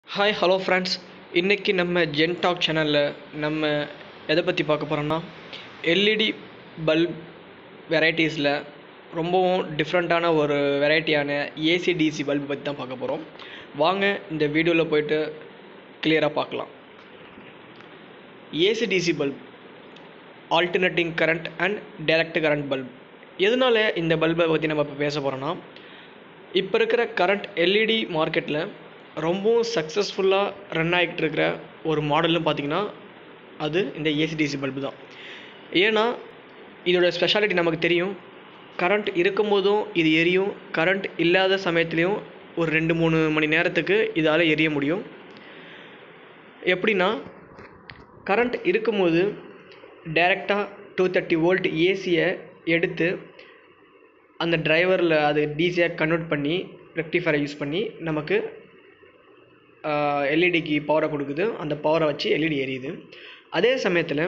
hi hello friends இன்றைக்கி நம்ம gen talk சேனலில் நம்ம எதை பற்றி பார்க்க போகிறோம்னா எல்இடி பல்ப் வெரைட்டிஸில் ரொம்பவும் டிஃப்ரெண்ட்டான ஒரு வெரைட்டியான ஏசிடிசி பல்ப் பற்றி தான் பார்க்க போகிறோம் வாங்க இந்த வீடியோவில் போயிட்டு கிளியராக பார்க்கலாம் AC DC bulb alternating current and direct current bulb எதனால் இந்த பல்பை பற்றி நம்ம இப்போ பேச போகிறோன்னா இப்போ இருக்கிற கரண்ட் எல்இடி மார்க்கெட்டில் ரொம்பவும் சக்ஸஸ்ஃபுல்லாக ரன் ஆகிட்டு இருக்கிற ஒரு மாடல்னு பார்த்தீங்கன்னா அது இந்த ஏசிடிசி பல்பு தான் ஏன்னா இதோட ஸ்பெஷாலிட்டி நமக்கு தெரியும் கரண்ட் இருக்கும்போதும் இது எரியும் கரண்ட் இல்லாத சமயத்துலேயும் ஒரு ரெண்டு மூணு மணி நேரத்துக்கு இதால் எரிய முடியும் எப்படின்னா கரண்ட் இருக்கும்போது டைரெக்டாக டூ தேர்ட்டி வோல்ட் ஏசியை எடுத்து அந்த டிரைவரில் அது டிசியாக கன்வெர்ட் பண்ணி ரெக்டிஃபரை யூஸ் பண்ணி நமக்கு எல்இடிக்கு பவரை கொடுக்குது அந்த பவரை வச்சு எல்இடி எரியுது அதே சமயத்தில்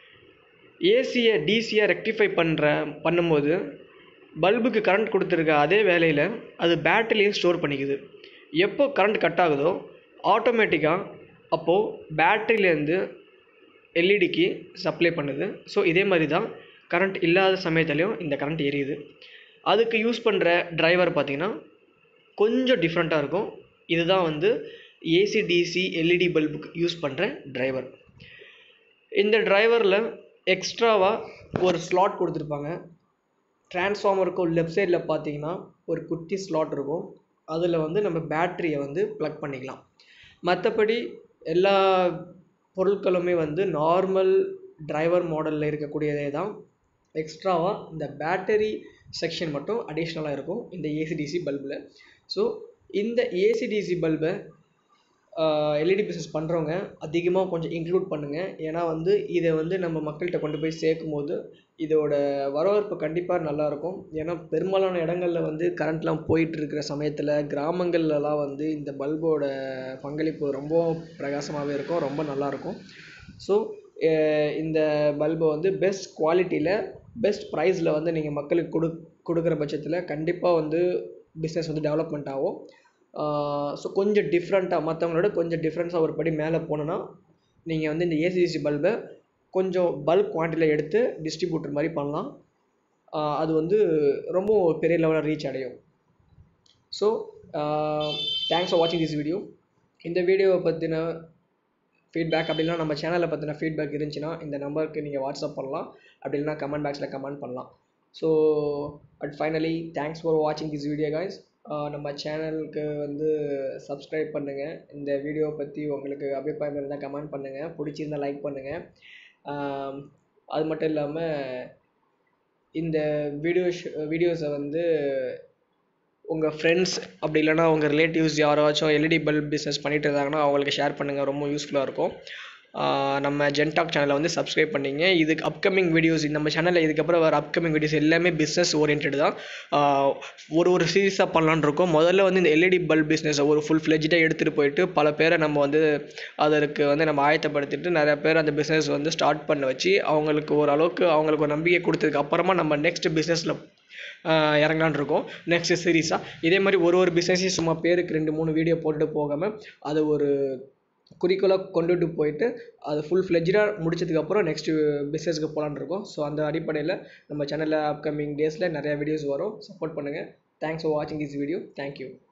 ஏசியை டிசியாக ரெக்டிஃபை பண்ணுற பண்ணும்போது பல்புக்கு கரண்ட் கொடுத்துருக்க அதே வேலையில் அது பேட்டரிலையும் ஸ்டோர் பண்ணிக்குது எப்போ கரண்ட் கட் ஆகுதோ ஆட்டோமேட்டிக்காக அப்போது பேட்டரியிலேருந்து எல்இடிக்கு சப்ளை பண்ணுது ஸோ இதே மாதிரி தான் கரண்ட் இல்லாத சமயத்துலேயும் இந்த கரண்ட் எரியுது அதுக்கு யூஸ் பண்ணுற டிரைவர் பார்த்திங்கன்னா கொஞ்சம் டிஃப்ரெண்ட்டாக இருக்கும் இதுதான் வந்து ஏசிடிசி எல்இடி பல்புக்கு யூஸ் பண்ணுற டிரைவர் இந்த டிரைவரில் எக்ஸ்ட்ராவாக ஒரு ஸ்லாட் கொடுத்துருப்பாங்க டிரான்ஸ்ஃபார்மருக்கும் லெஃப்ட் சைடில் பார்த்தீங்கன்னா ஒரு குட்டி ஸ்லாட் இருக்கும் அதில் வந்து நம்ம பேட்டரியை வந்து ப்ளக் பண்ணிக்கலாம் மற்றபடி எல்லா பொருட்களுமே வந்து நார்மல் டிரைவர் மாடலில் இருக்கக்கூடியதே தான் எக்ஸ்ட்ராவாக இந்த பேட்டரி செக்ஷன் மட்டும் அடிஷ்னலாக இருக்கும் இந்த ஏசிடிசி பல்பில் ஸோ இந்த ஏசிடிசி பல்பை எல்இடி பிஸ்னஸ் பண்ணுறவங்க அதிகமாக கொஞ்சம் இன்க்ளூட் பண்ணுங்கள் ஏன்னா வந்து இதை வந்து நம்ம மக்கள்கிட்ட கொண்டு போய் சேர்க்கும் போது இதோட வரவேற்பு கண்டிப்பாக நல்லாயிருக்கும் ஏன்னா பெரும்பாலான இடங்களில் வந்து கரண்ட்லாம் போயிட்டுருக்கிற சமயத்தில் கிராமங்கள்லலாம் வந்து இந்த பல்போட பங்களிப்பு ரொம்ப பிரகாசமாகவே இருக்கும் ரொம்ப நல்லாயிருக்கும் ஸோ இந்த பல்பை வந்து பெஸ்ட் குவாலிட்டியில் பெஸ்ட் ப்ரைஸில் வந்து நீங்கள் மக்களுக்கு கொடு கொடுக்குற பட்சத்தில் கண்டிப்பாக வந்து பிஸ்னஸ் வந்து டெவலப்மெண்ட் ஆகும் ஸோ கொஞ்சம் டிஃப்ரெண்ட்டாக மற்றவங்களோட கொஞ்சம் டிஃப்ரென்ஸாக ஒரு படி மேலே போனோன்னா நீங்கள் வந்து இந்த ஏசிடிசி பல்பை கொஞ்சம் பல்க் குவான்டிட்டியில் எடுத்து டிஸ்ட்ரிபியூட்டர் மாதிரி பண்ணலாம் அது வந்து ரொம்ப பெரிய லெவலில் ரீச் அடையும் ஸோ தேங்க்ஸ் ஃபார் வாட்சிங் திஸ் வீடியோ இந்த வீடியோவை பற்றின ஃபீட்பேக் அப்படின்னா நம்ம சேனலை பற்றின ஃபீட்பேக் இருந்துச்சுன்னா இந்த நம்பருக்கு நீங்கள் வாட்ஸ்அப் பண்ணலாம் அப்படி இல்லைனா கமெண்ட் பாக்ஸில் கமெண்ட் பண்ணலாம் so at finally thanks for வாட்சிங் திஸ் வீடியோ காய்ஸ் நம்ம சேனலுக்கு வந்து சப்ஸ்கிரைப் பண்ணுங்கள் இந்த வீடியோவை பற்றி உங்களுக்கு அபிப்பிராயம் இருந்தால் கமெண்ட் பண்ணுங்கள் பிடிச்சிருந்தால் லைக் பண்ணுங்கள் அது மட்டும் இல்லாமல் இந்த வீடியோஸ் வீடியோஸை வந்து உங்கள் ஃப்ரெண்ட்ஸ் அப்படி இல்லைனா உங்கள் ரிலேட்டிவ்ஸ் யாராச்சும் எல்இடி பல்ப் பிஸ்னஸ் பண்ணிகிட்டு இருந்தாங்கன்னா அவங்களுக்கு ஷேர் பண்ணுங்கள் ரொம்ப யூஸ்ஃபுல்லாக இருக்கும் நம்ம ஜென்டாக் சேனலை வந்து சப்ஸ்கிரைப் பண்ணிங்க இதுக்கு அப்கமிங் வீடியோஸ் நம்ம சேனலில் இதுக்கப்புறம் வர அப்கமிங் வீடியோஸ் எல்லாமே பிஸ்னஸ் ஓரியன்ட் தான் ஒரு ஒரு சீரீஸாக பண்ணலான் இருக்கோம் முதல்ல வந்து இந்த எல்இடி பல்ப் பிஸ்னஸை ஒரு ஃபுல் ஃப்ளெஜ்டாக எடுத்துகிட்டு போயிட்டு பல பேரை நம்ம வந்து அதற்கு வந்து நம்ம ஆயத்தப்படுத்திட்டு நிறைய பேர் அந்த பிஸ்னஸ் வந்து ஸ்டார்ட் பண்ண வச்சு அவங்களுக்கு ஓரளவுக்கு அவங்களுக்கு ஒரு நம்பிக்கை கொடுத்ததுக்கு அப்புறமா நம்ம நெக்ஸ்ட் பிஸ்னஸில் இறங்கலான் இருக்கோம் நெக்ஸ்ட் சீரீஸாக இதே மாதிரி ஒரு ஒரு பிஸ்னஸையும் சும்மா பேருக்கு ரெண்டு மூணு வீடியோ போட்டுட்டு போகாமல் அது ஒரு குறிக்கோளாக கொண்டுட்டு போயிட்டு அது ஃபுல் ஃப்ளெஜ்டாக முடிச்சதுக்கப்புறம் நெக்ஸ்ட்டு பிஸ்னஸ்க்கு போகலான்னு இருக்கோம் ஸோ அந்த அடிப்படையில் நம்ம சேனலில் அப்கமிங் டேஸில் நிறையா வீடியோஸ் வரும் சப்போர்ட் பண்ணுங்கள் தேங்க்ஸ் ஃபார் வாட்சிங் திஸ் வீடியோ தேங்க்யூ